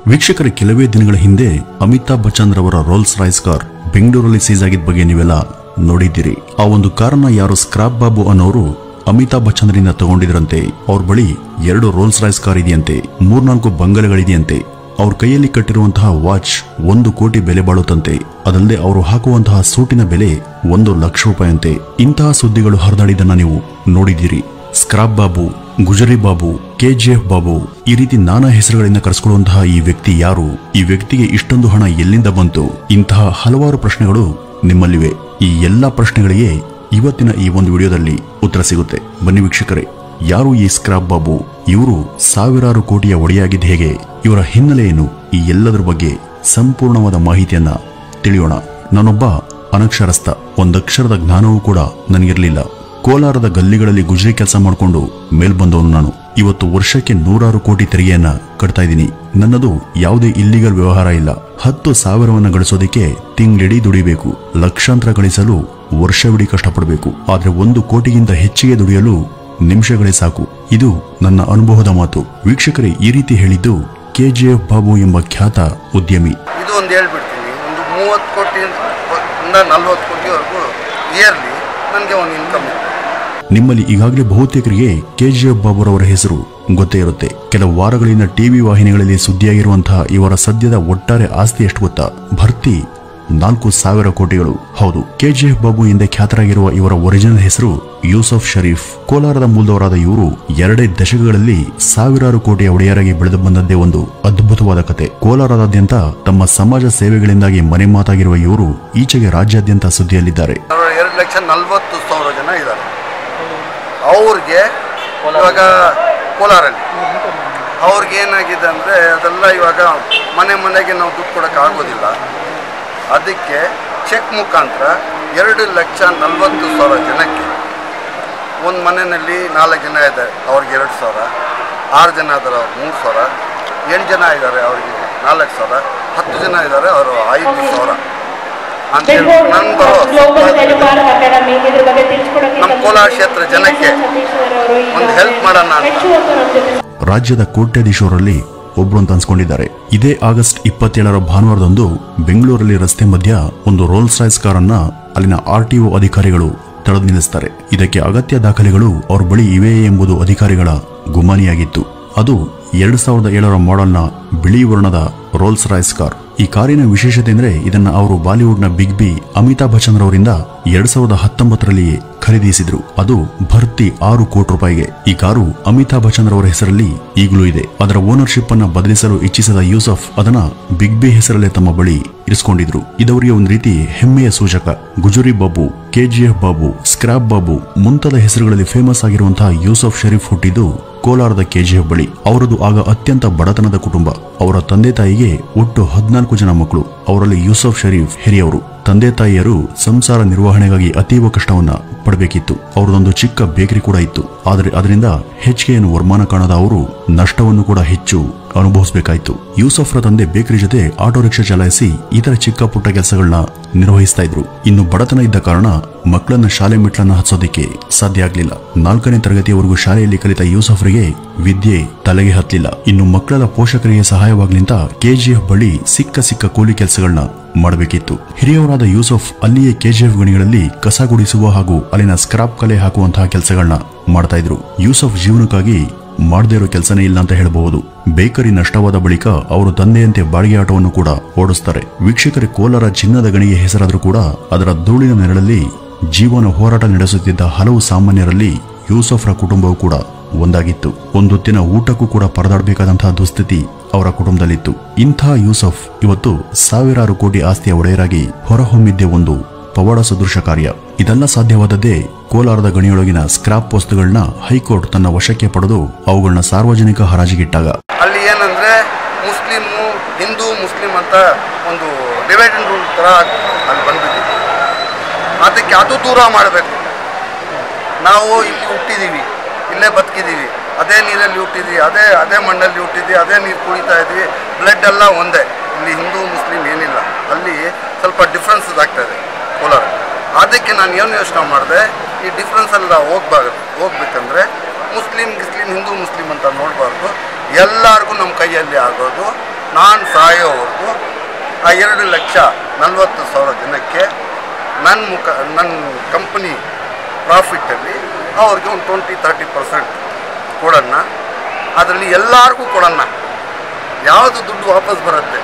ವೀಕ್ಷಕರ ಕೆಲವೇ ದಿನಗಳ ಹಿಂದೆ ಅಮಿತಾಬ್ ಬಚ್ಚನ್ ರವರ ರೋಲ್ಸ್ ರಾಯ್ಸ್ ಕಾರ್ ಬೆಂಗಳೂರಲ್ಲಿ ಸೀಸ್ ಆಗಿದ್ದ ಬಗ್ಗೆ ನೀವೆಲ್ಲ ನೋಡಿದ್ದೀರಿ ಆ ಒಂದು ಕಾರನ್ನ ಯಾರು ಸ್ಕ್ರಾಪ್ ಬಾಬು ಅನ್ನೋರು ಅಮಿತಾಬ್ ಬಚ್ಚನ್ರಿಂದ ತಗೊಂಡಿದ್ರಂತೆ ಅವ್ರ ಬಳಿ ಎರಡು ರೋಲ್ಸ್ ರಾಯ್ಸ್ ಕಾರ್ ಇದೆಯಂತೆ ಮೂರ್ನಾಲ್ಕು ಬಂಗಲೆಗಳಿದೆಯಂತೆ ಅವ್ರ ಕೈಯಲ್ಲಿ ಕಟ್ಟಿರುವಂತಹ ವಾಚ್ ಒಂದು ಕೋಟಿ ಬೆಲೆ ಬಾಳುತ್ತಂತೆ ಅದಲ್ಲದೆ ಅವರು ಹಾಕುವಂತಹ ಸೂಟಿನ ಬೆಲೆ ಒಂದು ಲಕ್ಷ ರೂಪಾಯಿಯಂತೆ ಇಂತಹ ಸುದ್ದಿಗಳು ಹರಿದಾಡಿದ್ದನ್ನ ನೀವು ನೋಡಿದ್ದೀರಿ ಸ್ಕ್ರಾಪ್ ಬಾಬು ಗುಜರಿ ಬಾಬು ಕೆಜಿಎಫ್ ಬಾಬು ಈ ರೀತಿ ನಾನಾ ಹೆಸರುಗಳಿಂದ ಕರೆಸ್ಕೊಳ್ಳುವಂತಹ ಈ ವ್ಯಕ್ತಿ ಯಾರು ಈ ವ್ಯಕ್ತಿಗೆ ಇಷ್ಟೊಂದು ಹಣ ಎಲ್ಲಿಂದ ಬಂತು ಇಂತಹ ಹಲವಾರು ಪ್ರಶ್ನೆಗಳು ನಿಮ್ಮಲ್ಲಿವೆ ಈ ಎಲ್ಲಾ ಪ್ರಶ್ನೆಗಳಿಗೆ ಇವತ್ತಿನ ಈ ಒಂದು ವಿಡಿಯೋದಲ್ಲಿ ಉತ್ತರ ಸಿಗುತ್ತೆ ಬನ್ನಿ ವೀಕ್ಷಕರೇ ಯಾರು ಈ ಸ್ಕ್ರಾಪ್ ಬಾಬು ಇವರು ಸಾವಿರಾರು ಕೋಟಿಯ ಒಡೆಯಾಗಿದ್ದು ಹೇಗೆ ಇವರ ಹಿನ್ನೆಲೆ ಏನು ಈ ಎಲ್ಲದರ ಬಗ್ಗೆ ಸಂಪೂರ್ಣವಾದ ಮಾಹಿತಿಯನ್ನ ತಿಳಿಯೋಣ ನಾನೊಬ್ಬ ಅನಕ್ಷರಸ್ಥ ಒಂದಕ್ಷರದ ಜ್ಞಾನವೂ ಕೂಡ ನನಗಿರಲಿಲ್ಲ ಕೋಲಾರದ ಗಲ್ಲಿಗಳಲ್ಲಿ ಗುಜರಿ ಕೆಲಸ ಮಾಡಿಕೊಂಡು ಮೇಲ್ ಬಂದವನು ನಾನು ಇವತ್ತು ವರ್ಷಕ್ಕೆ ನೂರಾರು ಕೋಟಿ ತೆರಿಗೆಯನ್ನ ಕಟ್ತಾ ಇದ್ದೀನಿ ನನ್ನದು ಯಾವುದೇ ಇಲ್ಲಿಗಲ್ ವ್ಯವಹಾರ ಇಲ್ಲ ಹತ್ತು ಸಾವಿರವನ್ನ ಗಳಿಸೋದಕ್ಕೆ ತಿಂಗಳಿಡೀ ದುಡಿಬೇಕು ಲಕ್ಷಾಂತರ ಗಳಿಸಲು ವರ್ಷವಿಡೀ ಕಷ್ಟಪಡಬೇಕು ಆದ್ರೆ ಒಂದು ಕೋಟಿಗಿಂತ ಹೆಚ್ಚಿಗೆ ದುಡಿಯಲು ನಿಮಿಷಗಳೇ ಸಾಕು ಇದು ನನ್ನ ಅನುಭವದ ಮಾತು ವೀಕ್ಷಕರೇ ಈ ರೀತಿ ಹೇಳಿದ್ದು ಕೆಜಿಎಫ್ ಬಾಬು ಎಂಬ ಖ್ಯಾತ ಉದ್ಯಮಿ ಇದು ಒಂದು ಹೇಳ್ಬಿಡ್ತೀನಿ ಒಂದು ಮೂವತ್ತು ಕೋಟಿ ಇಂದ ನಲ್ವತ್ತು ಕೋಟಿವರೆಗೂ ಇಯರ್ಲಿ ನನಗೆ ಒಂದು ಇನ್ಕಮ್ ಇದೆ ನಿಮ್ಮಲ್ಲಿ ಈಗಾಗಲೇ ಬಹುತೇಕರಿಗೆ ಕೆಜಿಎಫ್ ಬಾಬುರವರ ಹೆಸರು ಗೊತ್ತೇ ಇರುತ್ತೆ ಕೆಲವು ವಾರಗಳಿಂದ ಟಿವಿ ವಾಹಿನಿಗಳಲ್ಲಿ ಸುದ್ದಿಯಾಗಿರುವಂತಹ ಇವರ ಸದ್ಯದ ಒಟ್ಟಾರೆ ಆಸ್ತಿ ಎಷ್ಟು ಗೊತ್ತಾ ಭರ್ತಿ ನಾಲ್ಕು ಸಾವಿರ ಕೋಟಿಗಳು ಹೌದು ಕೆಜಿಎಫ್ ಬಾಬು ಎಂದೇ ಖ್ಯಾತರಾಗಿರುವ ಇವರ ಒರಿಜಿನಲ್ ಹೆಸರು ಯೂಸಫ್ ಶರೀಫ್ ಕೋಲಾರದ ಮೂಲದವರಾದ ಇವರು ಎರಡೇ ದಶಕಗಳಲ್ಲಿ ಸಾವಿರಾರು ಕೋಟಿಯ ಒಡೆಯರಾಗಿ ಬೆಳೆದು ಬಂದದ್ದೇ ಒಂದು ಅದ್ಭುತವಾದ ಕತೆ ಕೋಲಾರದಾದ್ಯಂತ ತಮ್ಮ ಸಮಾಜ ಸೇವೆಗಳಿಂದಾಗಿ ಮನೆ ಮಾತಾಗಿರುವ ಇವರು ಈಚೆಗೆ ರಾಜ್ಯಾದ್ಯಂತ ಸುದ್ದಿಯಲ್ಲಿದ್ದಾರೆ ಅವ್ರು ಎರಡು ಲಕ್ಷ ನಲ್ವತ್ತು ಸಾವಿರ ಜನ ಇದ್ದಾರೆ ಅವ್ರಿಗೆ ಇವಾಗ ಕೋಲಾರಲ್ಲಿ ಅವ್ರಿಗೆ ಏನಾಗಿದೆ ಅಂದರೆ ಅದೆಲ್ಲ ಇವಾಗ ಮನೆ ಮನೆಗೆ ನಾವು ದುಡ್ಡು ಕೊಡೋಕೆ ಆಗೋದಿಲ್ಲ ಅದಕ್ಕೆ ಚೆಕ್ ಮುಖಾಂತರ ಎರಡು ಲಕ್ಷ ನಲ್ವತ್ತು ಸಾವಿರ ಜನಕ್ಕೆ ಒಂದು ಮನೆಯಲ್ಲಿ ನಾಲ್ಕು ಜನ ಇದ್ದಾರೆ ಅವ್ರಿಗೆ ಎರಡು ಸಾವಿರ ಆರು ಜನ ಇದ್ದಾರೆ ಅವ್ರು ಮೂರು ಸಾವಿರ ಎಂಟು ಜನ ಇದ್ದಾರೆ ಅವ್ರಿಗೆ ನಾಲ್ಕು ಸಾವಿರ ಹತ್ತು ಜನ ಇದ್ದಾರೆ ಅವರು ಐದು ಸಾವಿರ ಅಂತ ಹೇಳಿ ನನ್ನ ಬರೋ ನಮ್ಮ ಕೋಲಾರ ಕ್ಷೇತ್ರ ಜನಕ್ಕೆ ಒಂದು ಹೆಲ್ಪ್ ಮಾಡೋಣ ಅಂತ ರಾಜ್ಯದ ಕೋಟ್ಯಾಧೀಶರಲ್ಲಿ ಒಬ್ರು ಅಂತ ಅನ್ಸ್ಕೊಂಡಿದ್ದಾರೆ ಇದೇ ಆಗಸ್ಟ್ ಇಪ್ಪತ್ತೇಳರ ಭಾನುವಾರದಂದು ಬೆಂಗಳೂರಲ್ಲಿ ರಸ್ತೆ ಮಧ್ಯ ಒಂದು ರೋಲ್ಸ್ ರಾಯ್ಸ್ ಕಾರನ್ನ ಅಲ್ಲಿನ ಆರ್ಟಿಒ ಅಧಿಕಾರಿಗಳು ತಡೆದು ನಿಲ್ಲಿಸ್ತಾರೆ ಇದಕ್ಕೆ ಅಗತ್ಯ ದಾಖಲೆಗಳು ಅವ್ರ ಬಳಿ ಇವೆ ಎಂಬುದು ಅಧಿಕಾರಿಗಳ ಗುಮಾನಿಯಾಗಿತ್ತು ಅದು ಎರಡ್ ಸಾವಿರದ ಏಳರ ಮಾಡೆಲ್ನ ಬಿಳಿ ವರ್ಣದ ರೋಲ್ಸ್ ರಾಯ್ಸ್ ಕಾರ್ ಈ ಕಾರಿನ ವಿಶೇಷತೆ ಅಂದ್ರೆ ಇದನ್ನ ಅವರು ಬಾಲಿವುಡ್ನ ಬಿಗ್ ಬಿ ಅಮಿತಾಬ್ ಬಚ್ಚನ್ ರವರಿಂದ ಎರಡ್ ಸಾವಿರದ ಹತ್ತೊಂಬತ್ತರಲ್ಲಿಯೇ ಖರೀದಿಸಿದ್ರು ಅದು ಭರ್ತಿ ಆರು ಕೋಟಿ ರೂಪಾಯಿಗೆ ಈ ಕಾರು ಅಮಿತಾಬ್ ಬಚ್ಚನ್ ರವರ ಹೆಸರಲ್ಲಿ ಈಗಲೂ ಇದೆ ಅದರ ಓನರ್ಶಿಪ್ ಅನ್ನ ಬದಲಿಸಲು ಇಚ್ಛಿಸಿದ ಯೂಸಫ್ ಅದನ್ನ ಬಿಗ್ ಬಿ ಹೆಸರಲ್ಲೇ ತಮ್ಮ ಬಳಿ ಇರಿಸಿಕೊಂಡಿದ್ರು ಇದವರಿಗೆ ಒಂದು ರೀತಿ ಹೆಮ್ಮೆಯ ಸೂಚಕ ಗುಜರಿ ಬಾಬು ಕೆಜಿಎಫ್ ಬಾಬು ಸ್ಕ್ರಾಪ್ ಬಾಬು ಮುಂತಾದ ಹೆಸರುಗಳಲ್ಲಿ ಫೇಮಸ್ ಆಗಿರುವಂತಹ ಯೂಸಫ್ ಶರೀಫ್ ಹುಟ್ಟಿದ್ದು ಕೋಲಾರದ ಕೆಜಿಎಫ್ ಬಳಿ ಅವರದು ಆಗ ಅತ್ಯಂತ ಬಡತನದ ಕುಟುಂಬ ಅವರ ತಂದೆ ತಾಯಿಗೆ ಒಟ್ಟು ಹದಿನಾಲ್ಕು ಜನ ಮಕ್ಕಳು ಅವರಲ್ಲಿ ಯೂಸಫ್ ಶರೀಫ್ ಹಿರಿಯವರು ತಂದೆ ತಾಯಿಯರು ಸಂಸಾರ ನಿರ್ವಹಣೆಗಾಗಿ ಅತೀವ ಕಷ್ಟವನ್ನ ಪಡಬೇಕಿತ್ತು ಅವರದೊಂದು ಚಿಕ್ಕ ಬೇಕರಿ ಕೂಡ ಇತ್ತು ಆದರೆ ಅದರಿಂದ ಹೆಚ್ಚಿಗೆಯನ್ನು ವರಮಾನ ಕಾಣದ ಅವರು ನಷ್ಟವನ್ನು ಕೂಡ ಹೆಚ್ಚು ಅನುಭವಿಸಬೇಕಾಯಿತು ಯೂಸಫ್ರ ತಂದೆ ಬೇಕರಿ ಜೊತೆ ಆಟೋ ರಿಕ್ಷಾ ಚಲಾಯಿಸಿ ಇತರ ಚಿಕ್ಕ ಪುಟ್ಟ ಕೆಲಸಗಳನ್ನ ನಿರ್ವಹಿಸ್ತಾ ಇದ್ರು ಇನ್ನು ಬಡತನ ಇದ್ದ ಕಾರಣ ಮಕ್ಕಳನ್ನ ಶಾಲೆ ಮೆಟ್ಲನ್ನ ಹತ್ಸೋದಿಕ್ಕೆ ಸಾಧ್ಯ ಆಗ್ಲಿಲ್ಲ ನಾಲ್ಕನೇ ತರಗತಿಯವರೆಗೂ ಶಾಲೆಯಲ್ಲಿ ಕಲಿತ ಯೂಸಫ್ರಿಗೆ ವಿದ್ಯೆ ತಲೆಗೆ ಹತ್ತಲಿಲ್ಲ ಇನ್ನು ಮಕ್ಕಳ ಪೋಷಕರಿಗೆ ಸಹಾಯವಾಗ್ಲಿಂತ ಕೆಜಿಎಫ್ ಬಳಿ ಸಿಕ್ಕ ಸಿಕ್ಕ ಕೂಲಿ ಕೆಲಸಗಳನ್ನ ಮಾಡಬೇಕಿತ್ತು ಹಿರಿಯವರಾದ ಯೂಸಫ್ ಅಲ್ಲಿಯೇ ಕೆಜಿಎಫ್ ಗಣಿಗಳಲ್ಲಿ ಕಸ ಗುಡಿಸುವ ಹಾಗೂ ಅಲ್ಲಿನ ಸ್ಕ್ರಾಪ್ ಕಲೆ ಹಾಕುವಂತಹ ಕೆಲಸಗಳನ್ನ ಮಾಡ್ತಾ ಇದ್ರು ಯೂಸಫ್ ಜೀವನಕ್ಕಾಗಿ ಮಾಡದೇ ಇರೋ ಕೆಲಸನೇ ಇಲ್ಲ ಅಂತ ಹೇಳಬಹುದು ಬೇಕರಿ ನಷ್ಟವಾದ ಬಳಿಕ ಅವರು ತಂದೆಯಂತೆ ಬಾಡಿಗೆ ಆಟೋವನ್ನು ಕೂಡ ಓಡಿಸ್ತಾರೆ ವೀಕ್ಷಕರ ಕೋಲಾರ ಚಿನ್ನದ ಗಣಿಗೆ ಹೆಸರಾದ್ರೂ ಕೂಡ ಅದರ ಧೂಳಿನ ನೆರಳಲ್ಲಿ ಜೀವನ ಹೋರಾಟ ನಡೆಸುತ್ತಿದ್ದ ಹಲವು ಸಾಮಾನ್ಯರಲ್ಲಿ ಯೂಸಫ್ರ ಕುಟುಂಬವೂ ಕೂಡ ಒಂದಾಗಿತ್ತು ಒಂದೊತ್ತಿನ ಊಟಕ್ಕೂ ಕೂಡ ಪರದಾಡಬೇಕಾದಂತಹ ದುಸ್ಥಿತಿ ಅವರ ಕುಟುಂಬದಲ್ಲಿತ್ತು ಇಂಥ ಯೂಸಫ್ ಇವತ್ತು ಸಾವಿರಾರು ಕೋಟಿ ಆಸ್ತಿಯ ಒಡೆಯರಾಗಿ ಹೊರಹೊಮ್ಮಿದ್ದೇ ಒಂದು ಪವಾಡ ಸದೃಶ ಕಾರ್ಯ ಇದೆಲ್ಲ ಸಾಧ್ಯವಾದದ್ದೇ ಕೋಲಾರದ ಗಣಿಯೊಳಗಿನ ಸ್ಕ್ರಾಪ್ ವಸ್ತುಗಳನ್ನ ಹೈಕೋರ್ಟ್ ತನ್ನ ವಶಕ್ಕೆ ಪಡೆದು ಅವುಗಳನ್ನ ಸಾರ್ವಜನಿಕ ಹರಾಜಿಗಿಟ್ಟಾಗ ಅಲ್ಲಿ ಏನಂದರೆ ಮುಸ್ಲಿಮು ಹಿಂದೂ ಮುಸ್ಲಿಂ ಅಂತ ಒಂದು ಡಿವೈಡ್ ಅಂಡ್ ರೂಲ್ ಥರ ಅಲ್ಲಿ ಬಂದ್ಬಿಟ್ಟಿದೆ ಅದಕ್ಕೆ ಅದು ದೂರ ಮಾಡಬೇಕು ನಾವು ಇಲ್ಲಿ ಹುಟ್ಟಿದ್ದೀವಿ ಇಲ್ಲೇ ಬದುಕಿದ್ದೀವಿ ಅದೇ ನೀರಲ್ಲಿ ಹುಟ್ಟಿದ್ವಿ ಅದೇ ಅದೇ ಮಣ್ಣಲ್ಲಿ ಹುಟ್ಟಿದ್ವಿ ಅದೇ ನೀರು ಕುಡಿತಾ ಇದ್ವಿ ಬ್ಲಡ್ ಎಲ್ಲ ಒಂದೇ ಇಲ್ಲಿ ಹಿಂದೂ ಮುಸ್ಲಿಂ ಏನಿಲ್ಲ ಅಲ್ಲಿ ಸ್ವಲ್ಪ ಡಿಫ್ರೆನ್ಸಸ್ ಆಗ್ತಾ ಇದೆ ಕೋಲಾರ ಅದಕ್ಕೆ ನಾನು ಏನು ಯೋಚನೆ ಮಾಡಿದೆ ಈ ಡಿಫ್ರೆನ್ಸ್ ಎಲ್ಲ ಹೋಗ್ಬಾರ್ದು ಹೋಗ್ಬೇಕಂದ್ರೆ ಮುಸ್ಲಿಂ ಗಿಸ್ಲಿಂ ಹಿಂದೂ ಮುಸ್ಲಿಂ ಅಂತ ನೋಡಬಾರ್ದು ಎಲ್ಲರಿಗೂ ನಮ್ಮ ಕೈಯಲ್ಲಿ ಆಗೋದು ನಾನು ಸಾಯೋವರೆಗೂ ಆ ಎರಡು ಲಕ್ಷ ನಲವತ್ತು ಸಾವಿರ ಜನಕ್ಕೆ ನನ್ನ ಮುಖ ನನ್ನ ಕಂಪನಿ ಪ್ರಾಫಿಟ್ಟಲ್ಲಿ ಅವ್ರಿಗೆ ಒಂದು ಟ್ವೆಂಟಿ ತರ್ಟಿ ಪರ್ಸೆಂಟ್ ಕೊಡೋಣ ಅದರಲ್ಲಿ ಎಲ್ಲರಿಗೂ ಕೊಡೋಣ ಯಾವುದು ದುಡ್ಡು ವಾಪಸ್ ಬರುತ್ತೆ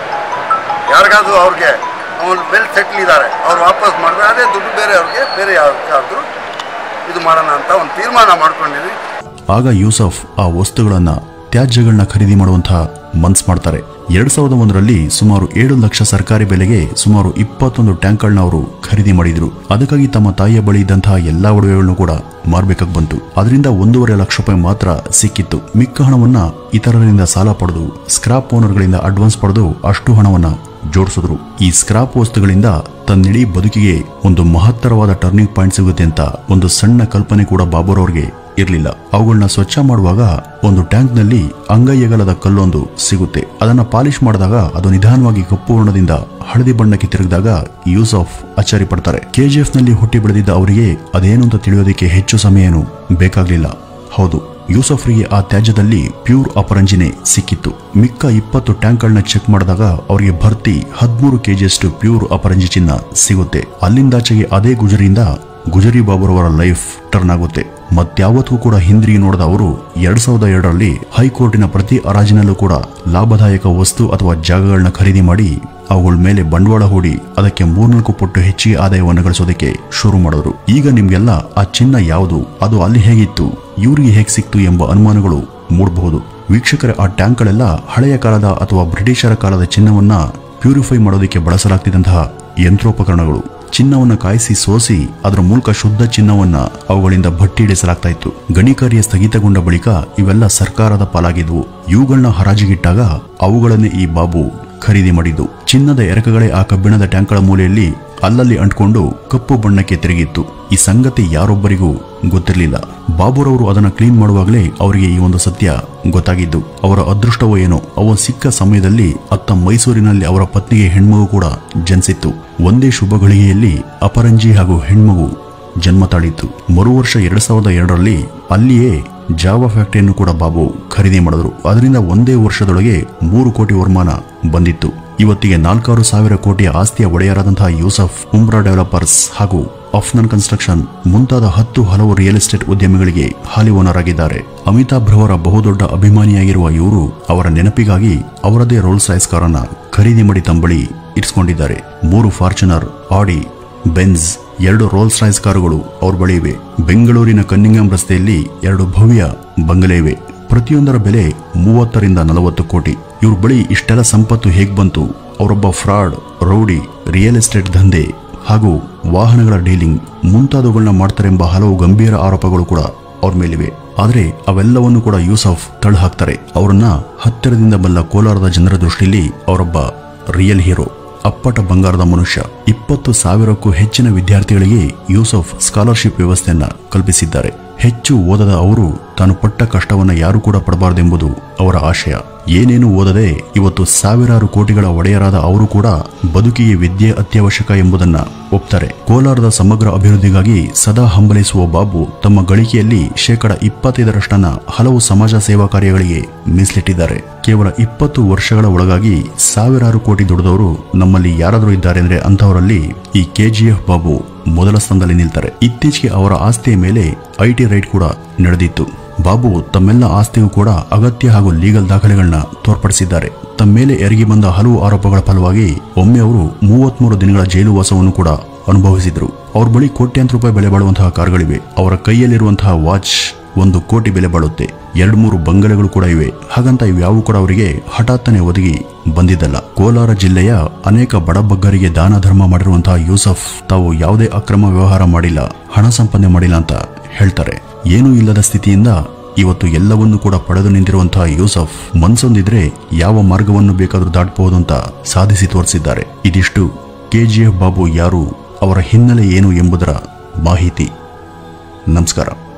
ಯಾರಿಗಾದ್ರೂ ಅವ್ರಿಗೆ ಅವ್ರು ವೆಲ್ ಸೆಟ್ಲ್ ಇದ್ದಾರೆ ಅವ್ರು ವಾಪಸ್ ಮಾಡಿದ್ರೆ ಅದೇ ದುಡ್ಡು ಬೇರೆ ಅವ್ರಿಗೆ ಬೇರೆ ಯಾವ್ದಾದ್ರು ಇದು ಮಾಡೋಣ ಅಂತ ಒಂದು ತೀರ್ಮಾನ ಮಾಡ್ಕೊಂಡಿದ್ವಿ ಆಗ ಯೂಸಫ್ ಆ ವಸ್ತುಗಳನ್ನ ತ್ಯಾಜ್ಯಗಳನ್ನ ಖರೀದಿ ಮಾಡುವಂತಹ ಮನ್ಸ್ ಮಾಡ್ತಾರೆ ಎರಡ್ ಸಾವಿರದ ಒಂದರಲ್ಲಿ ಸುಮಾರು ಏಳು ಲಕ್ಷ ಸರ್ಕಾರಿ ಬೆಲೆಗೆ ಸುಮಾರು ಇಪ್ಪತ್ತೊಂದು ಟ್ಯಾಂಕ್ಗಳನ್ನ ಅವರು ಖರೀದಿ ಮಾಡಿದ್ರು ಅದಕ್ಕಾಗಿ ತಮ್ಮ ತಾಯಿಯ ಬಳಿ ಇದ್ದಂತಹ ಎಲ್ಲಾ ಒಡವೆಗಳನ್ನು ಕೂಡ ಮಾರ್ಬೇಕಾಗಿ ಬಂತು ಅದರಿಂದ ಒಂದೂವರೆ ಲಕ್ಷ ರೂಪಾಯಿ ಮಾತ್ರ ಸಿಕ್ಕಿತ್ತು ಮಿಕ್ಕ ಹಣವನ್ನ ಇತರರಿಂದ ಸಾಲ ಪಡೆದು ಸ್ಕ್ರಾಪ್ ಓನರ್ಗಳಿಂದ ಅಡ್ವಾನ್ಸ್ ಪಡೆದು ಅಷ್ಟು ಹಣವನ್ನ ಜೋಡಿಸಿದ್ರು ಈ ಸ್ಕ್ರಾಪ್ ವಸ್ತುಗಳಿಂದ ತನ್ನಿಡೀ ಬದುಕಿಗೆ ಒಂದು ಮಹತ್ತರವಾದ ಟರ್ನಿಂಗ್ ಪಾಯಿಂಟ್ ಸಿಗುತ್ತೆ ಅಂತ ಒಂದು ಸಣ್ಣ ಕಲ್ಪನೆ ಕೂಡ ಬಾಬುರ್ ಅವ್ರಿಗೆ ಇರಲಿಲ್ಲ ಅವುಗಳನ್ನ ಸ್ವಚ್ಛ ಮಾಡುವಾಗ ಒಂದು ಟ್ಯಾಂಕ್ ನಲ್ಲಿ ಅಂಗೈಯಗಲದ ಕಲ್ಲೊಂದು ಸಿಗುತ್ತೆ ಅದನ್ನ ಪಾಲಿಶ್ ಮಾಡಿದಾಗ ಅದು ನಿಧಾನವಾಗಿ ಕಪ್ಪು ವರ್ಣದಿಂದ ಹಳದಿ ಬಣ್ಣಕ್ಕೆ ತಿರುಗಿದಾಗ ಯೂಸಫ್ ಅಚ್ಚರಿ ಪಡ್ತಾರೆ ಕೆಜಿಎಫ್ ನಲ್ಲಿ ಹುಟ್ಟಿ ಬೆಳೆದಿದ್ದ ಅವರಿಗೆ ಅದೇನು ಅಂತ ತಿಳಿಯೋದಕ್ಕೆ ಹೆಚ್ಚು ಸಮಯ ಏನು ಬೇಕಾಗ್ಲಿಲ್ಲ ಹೌದು ಯೂಸಫ್ರಿಗೆ ಆ ತ್ಯಾಜ್ಯದಲ್ಲಿ ಪ್ಯೂರ್ ಅಪರಂಜಿನೇ ಸಿಕ್ಕಿತ್ತು ಮಿಕ್ಕ ಇಪ್ಪತ್ತು ಟ್ಯಾಂಕ್ಗಳನ್ನ ಚೆಕ್ ಮಾಡಿದಾಗ ಅವರಿಗೆ ಭರ್ತಿ ಹದಿಮೂರು ಕೆಜಿಯಷ್ಟು ಪ್ಯೂರ್ ಅಪರಂಜಿ ಚಿನ್ನ ಸಿಗುತ್ತೆ ಅಲ್ಲಿಂದಾಚೆಗೆ ಅದೇ ಗುಜರಿಯಿಂದ ಗುಜರಿ ಬಾಬುರವರ ಲೈಫ್ ಟರ್ನ್ ಆಗುತ್ತೆ ಮತ್ಯಾವತ್ತೂ ಕೂಡ ಹಿಂದಿರುಗಿ ನೋಡಿದ ಅವರು ಎರಡ್ ಸಾವಿರದ ಎರಡರಲ್ಲಿ ಹೈಕೋರ್ಟಿನ ಪ್ರತಿ ಅರಾಜಿನಲ್ಲೂ ಕೂಡ ಲಾಭದಾಯಕ ವಸ್ತು ಅಥವಾ ಜಾಗಗಳನ್ನ ಖರೀದಿ ಮಾಡಿ ಅವುಗಳ ಮೇಲೆ ಬಂಡವಾಳ ಹೂಡಿ ಅದಕ್ಕೆ ಮೂರ್ನಾಲ್ಕು ಪಟ್ಟು ಹೆಚ್ಚಿಗೆ ಆದಾಯವನ್ನು ಗಳಿಸೋದಕ್ಕೆ ಶುರು ಮಾಡಿದ್ರು ಈಗ ನಿಮ್ಗೆಲ್ಲ ಆ ಚಿನ್ನ ಯಾವುದು ಅದು ಅಲ್ಲಿ ಹೇಗಿತ್ತು ಇವ್ರಿಗೆ ಹೇಗೆ ಸಿಕ್ತು ಎಂಬ ಅನುಮಾನಗಳು ಮೂಡಬಹುದು ವೀಕ್ಷಕರ ಆ ಟ್ಯಾಂಕ್ಗಳೆಲ್ಲ ಹಳೆಯ ಕಾಲದ ಅಥವಾ ಬ್ರಿಟಿಷರ ಕಾಲದ ಚಿನ್ನವನ್ನ ಪ್ಯೂರಿಫೈ ಮಾಡೋದಕ್ಕೆ ಬಳಸಲಾಗ್ತಿದ್ದಂತಹ ಯಂತ್ರೋಪಕರಣಗಳು ಚಿನ್ನವನ್ನ ಕಾಯಿಸಿ ಸೋಸಿ ಅದರ ಮೂಲಕ ಶುದ್ಧ ಚಿನ್ನವನ್ನ ಅವುಗಳಿಂದ ಭಟ್ಟಿ ಇಳಿಸಲಾಗ್ತಾ ಇತ್ತು ಗಣಿ ಕಾರ್ಯ ಸ್ಥಗಿತಗೊಂಡ ಬಳಿಕ ಇವೆಲ್ಲ ಸರ್ಕಾರದ ಪಾಲಾಗಿದ್ವು ಇವುಗಳನ್ನ ಹರಾಜಿಗಿಟ್ಟಾಗ ಅವುಗಳನ್ನೇ ಈ ಬಾಬು ಖರೀದಿ ಮಾಡಿದ್ದು ಚಿನ್ನದ ಎರಕಗಳೇ ಆ ಕಬ್ಬಿಣದ ಟ್ಯಾಂಕ್ಗಳ ಮೂಲೆಯಲ್ಲಿ ಅಲ್ಲಲ್ಲಿ ಅಂಟ್ಕೊಂಡು ಕಪ್ಪು ಬಣ್ಣಕ್ಕೆ ತಿರುಗಿತ್ತು ಈ ಸಂಗತಿ ಯಾರೊಬ್ಬರಿಗೂ ಗೊತ್ತಿರಲಿಲ್ಲ ಬಾಬುರವರು ಅದನ್ನ ಕ್ಲೀನ್ ಮಾಡುವಾಗಲೇ ಅವರಿಗೆ ಈ ಒಂದು ಸತ್ಯ ಗೊತ್ತಾಗಿದ್ದು ಅವರ ಅದೃಷ್ಟವೋ ಏನೋ ಅವ ಸಿಕ್ಕ ಸಮಯದಲ್ಲಿ ಅತ್ತ ಮೈಸೂರಿನಲ್ಲಿ ಅವರ ಪತ್ನಿಗೆ ಹೆಣ್ಮಗು ಕೂಡ ಜನಿಸಿತ್ತು ಒಂದೇ ಶುಭ ಗಳಿಗೆಯಲ್ಲಿ ಅಪರಂಜಿ ಹಾಗೂ ಹೆಣ್ಮಗು ಜನ್ಮ ತಾಳಿತ್ತು ಮರು ವರ್ಷ ಎರಡ್ ಸಾವಿರದ ಎರಡರಲ್ಲಿ ಅಲ್ಲಿಯೇ ಜಾವಾ ಫ್ಯಾಕ್ಟರಿಯನ್ನು ಕೂಡ ಬಾಬು ಖರೀದಿ ಮಾಡಿದ್ರು ಅದರಿಂದ ಒಂದೇ ವರ್ಷದೊಳಗೆ ಮೂರು ಕೋಟಿ ವರಮಾನ ಬಂದಿತ್ತು ಇವತ್ತಿಗೆ ನಾಲ್ಕಾರು ಸಾವಿರ ಕೋಟಿಯ ಆಸ್ತಿಯ ಒಡೆಯರಾದಂತಹ ಯೂಸಫ್ ಉಮ್ರಾ ಡೆವಲಪರ್ಸ್ ಹಾಗೂ ಅಫ್ನನ್ ಕನ್ಸ್ಟ್ರಕ್ಷನ್ ಮುಂತಾದ ಹತ್ತು ಹಲವು ರಿಯಲ್ ಎಸ್ಟೇಟ್ ಉದ್ಯಮಿಗಳಿಗೆ ಹಾಲಿ ಓನರ್ ಆಗಿದ್ದಾರೆ ಅಮಿತಾಬ್ ರವರ ಬಹುದೊಡ್ಡ ಅಭಿಮಾನಿಯಾಗಿರುವ ಇವರು ಅವರ ನೆನಪಿಗಾಗಿ ಅವರದೇ ರೋಲ್ಸ್ ರಾಯ್ಸ್ ಕಾರನ್ನ ಖರೀದಿ ಮಾಡಿ ತಂಬಳಿ ಇರಿಸಿಕೊಂಡಿದ್ದಾರೆ ಮೂರು ಫಾರ್ಚುನರ್ ಆಡಿ ಬೆನ್ಸ್ ಎರಡು ರೋಲ್ಸ್ ರಾಯ್ಸ್ ಕಾರುಗಳು ಅವ್ರ ಬಳಿ ಇವೆ ಬೆಂಗಳೂರಿನ ಕನ್ನಿಂಗಂ ರಸ್ತೆಯಲ್ಲಿ ಎರಡು ಭವ್ಯ ಬಂಗಲೆ ಇವೆ ಪ್ರತಿಯೊಂದರ ಬೆಲೆ ಮೂವತ್ತರಿಂದ ನಲವತ್ತು ಕೋಟಿ ಇವ್ರ ಬಳಿ ಇಷ್ಟೆಲ್ಲ ಸಂಪತ್ತು ಹೇಗ್ ಬಂತು ಅವರೊಬ್ಬ ಫ್ರಾಡ್ ರೌಡಿ ರಿಯಲ್ ಎಸ್ಟೇಟ್ ದಂಧೆ ಹಾಗೂ ವಾಹನಗಳ ಡೀಲಿಂಗ್ ಮುಂತಾದವುಗಳನ್ನ ಮಾಡ್ತಾರೆಂಬ ಹಲವು ಗಂಭೀರ ಆರೋಪಗಳು ಕೂಡ ಅವ್ರ ಮೇಲಿವೆ ಆದರೆ ಅವೆಲ್ಲವನ್ನು ಕೂಡ ಯೂಸಫ್ ತಳ್ಳಿ ಹಾಕ್ತಾರೆ ಅವರನ್ನ ಹತ್ತಿರದಿಂದ ಬಲ್ಲ ಕೋಲಾರದ ಜನರ ದೃಷ್ಟಿಯಲ್ಲಿ ಅವರೊಬ್ಬ ರಿಯಲ್ ಹೀರೋ ಅಪ್ಪಟ ಬಂಗಾರದ ಮನುಷ್ಯ ಇಪ್ಪತ್ತು ಸಾವಿರಕ್ಕೂ ಹೆಚ್ಚಿನ ವಿದ್ಯಾರ್ಥಿಗಳಿಗೆ ಯೂಸಫ್ ಸ್ಕಾಲರ್ಶಿಪ್ ವ್ಯವಸ್ಥೆಯನ್ನ ಕಲ್ಪಿಸಿದ್ದಾರೆ ಹೆಚ್ಚು ಓದದ ಅವರು ತಾನು ಪಟ್ಟ ಕಷ್ಟವನ್ನ ಯಾರು ಕೂಡ ಪಡಬಾರದೆಂಬುದು ಅವರ ಆಶಯ ಏನೇನು ಓದದೆ ಇವತ್ತು ಸಾವಿರಾರು ಕೋಟಿಗಳ ಒಡೆಯರಾದ ಅವರು ಕೂಡ ಬದುಕಿಗೆ ವಿದ್ಯೆ ಅತ್ಯವಶ್ಯಕ ಎಂಬುದನ್ನ ಒಪ್ತಾರೆ ಕೋಲಾರದ ಸಮಗ್ರ ಅಭಿವೃದ್ಧಿಗಾಗಿ ಸದಾ ಹಂಬಲಿಸುವ ಬಾಬು ತಮ್ಮ ಗಳಿಕೆಯಲ್ಲಿ ಶೇಕಡ ಇಪ್ಪತ್ತೈದರಷ್ಟನ್ನ ಹಲವು ಸಮಾಜ ಸೇವಾ ಕಾರ್ಯಗಳಿಗೆ ಮೀಸಲಿಟ್ಟಿದ್ದಾರೆ ಕೇವಲ ಇಪ್ಪತ್ತು ವರ್ಷಗಳ ಒಳಗಾಗಿ ಸಾವಿರಾರು ಕೋಟಿ ದುಡಿದವರು ನಮ್ಮಲ್ಲಿ ಯಾರಾದರೂ ಇದ್ದಾರೆ ಅಂದ್ರೆ ಅಂತವರಲ್ಲಿ ಈ ಕೆಜಿಎಫ್ ಬಾಬು ಮೊದಲ ಸ್ಥಾನದಲ್ಲಿ ನಿಲ್ತಾರೆ ಇತ್ತೀಚೆಗೆ ಅವರ ಆಸ್ತಿಯ ಮೇಲೆ ಐಟಿ ರೈಡ್ ಕೂಡ ನಡೆದಿತ್ತು ಬಾಬು ತಮ್ಮೆಲ್ಲ ಆಸ್ತಿಗೂ ಕೂಡ ಅಗತ್ಯ ಹಾಗೂ ಲೀಗಲ್ ದಾಖಲೆಗಳನ್ನ ತೋರ್ಪಡಿಸಿದ್ದಾರೆ ತಮ್ಮ ಮೇಲೆ ಎರಗಿ ಬಂದ ಹಲವು ಆರೋಪಗಳ ಫಲವಾಗಿ ಒಮ್ಮೆ ಅವರು ಮೂವತ್ಮೂರು ದಿನಗಳ ಜೈಲು ವಾಸವನ್ನು ಕೂಡ ಅನುಭವಿಸಿದ್ರು ಅವ್ರ ಬಳಿ ಕೋಟ್ಯಾಂತರ ರೂಪಾಯಿ ಬೆಲೆ ಬಾಳುವಂತಹ ಕಾರ್ಗಳಿವೆ ಅವರ ಕೈಯಲ್ಲಿರುವಂತಹ ವಾಚ್ ಒಂದು ಕೋಟಿ ಬೆಲೆ ಬಾಳುತ್ತೆ ಎರಡು ಮೂರು ಬಂಗಲೆಗಳು ಕೂಡ ಇವೆ ಹಾಗಂತ ಇವ್ಯಾವು ಕೂಡ ಅವರಿಗೆ ಹಠಾತ್ತನೆ ಒದಗಿ ಬಂದಿದ್ದಲ್ಲ ಕೋಲಾರ ಜಿಲ್ಲೆಯ ಅನೇಕ ಬಡಬಗ್ಗರಿಗೆ ದಾನ ಧರ್ಮ ಮಾಡಿರುವಂತಹ ಯೂಸಫ್ ತಾವು ಯಾವುದೇ ಅಕ್ರಮ ವ್ಯವಹಾರ ಮಾಡಿಲ್ಲ ಹಣ ಸಂಪಾದನೆ ಮಾಡಿಲ್ಲ ಅಂತ ಹೇಳ್ತಾರೆ ಏನೂ ಇಲ್ಲದ ಸ್ಥಿತಿಯಿಂದ ಇವತ್ತು ಎಲ್ಲವನ್ನೂ ಕೂಡ ಪಡೆದು ನಿಂತಿರುವಂತಹ ಯೂಸಫ್ ಮನ್ಸೊಂದಿದ್ರೆ ಯಾವ ಮಾರ್ಗವನ್ನು ಬೇಕಾದರೂ ದಾಟಬಹುದು ಅಂತ ಸಾಧಿಸಿ ತೋರಿಸಿದ್ದಾರೆ ಇದಿಷ್ಟು ಕೆಜಿಎಫ್ ಬಾಬು ಯಾರು ಅವರ ಹಿನ್ನೆಲೆ ಏನು ಎಂಬುದರ ಮಾಹಿತಿ ನಮಸ್ಕಾರ